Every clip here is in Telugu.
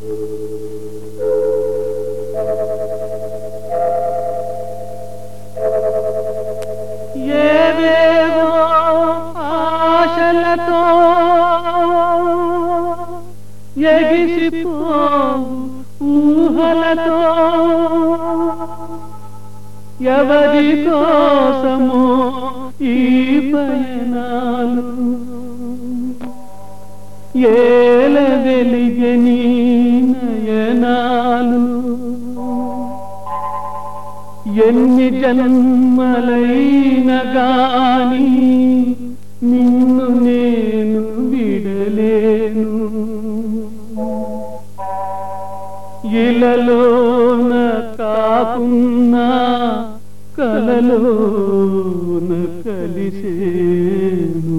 ఏవేవో ఆశలతో ఎగిసిపోవు ఊహలతో ఎవరి కోసమో ఈ పయనాలు ఏల వెలిగని నయనాలు ఎన్ని జన్మలైన గాని నిన్ను నేను విడలేను ఇలలోన కాకున్నా కలలోన కలిసేను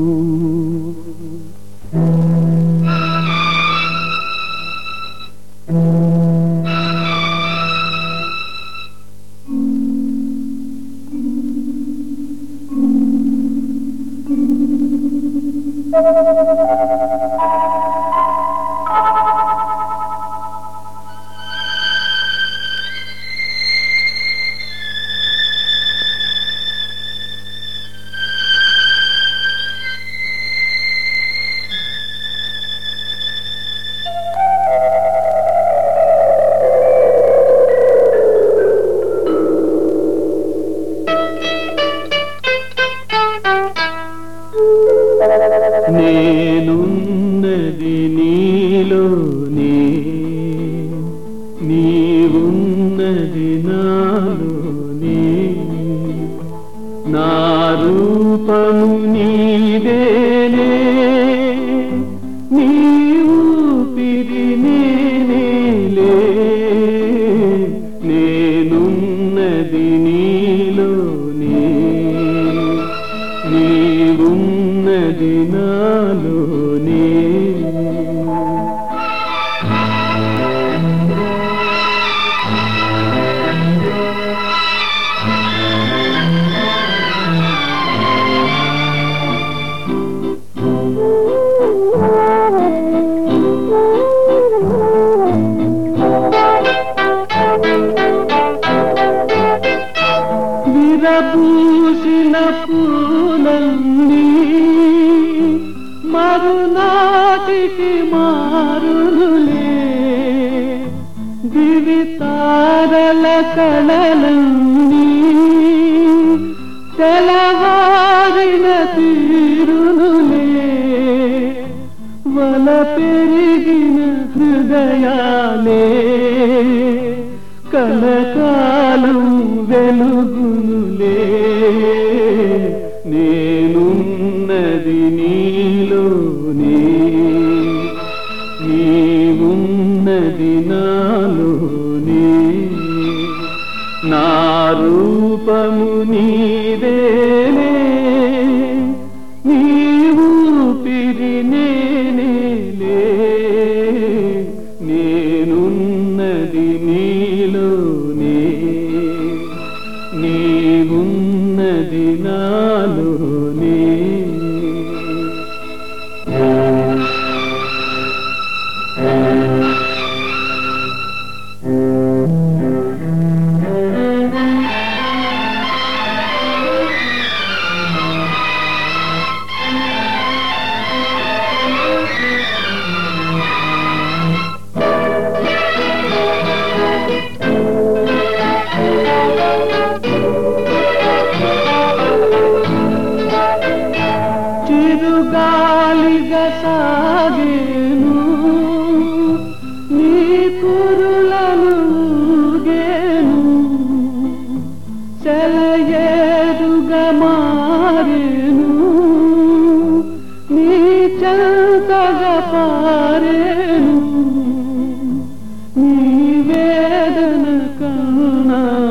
నేనున్నది నీలోనే నీవున్నది నాలోనే నా రూపము నీదేనే నీవు పిరి నేనేలే నేనున్నది నీలోనే నీవున్నది నాలోనే విరబూసిన పూలన్నీ మరునాటికి మారునులే దివి తారల కళలన్నీ తెలవారిన తీరునులే వల పెరిగిన హృదయాలే కలకాలం వెలుగునులే నేనున్నది నీలోనే నీవున్నది నాలోనే నా రూపము నీదేనే నీవు పిరి నేనేలే నేనున్నది నీలోనే నీవున్నది నాలోనే చిరుగాలిగా సాగేను నీ కురులను ఊగేను సెలయేరుగా మారేను నీ చెంతగా పారేను నీ వేదన కన్నా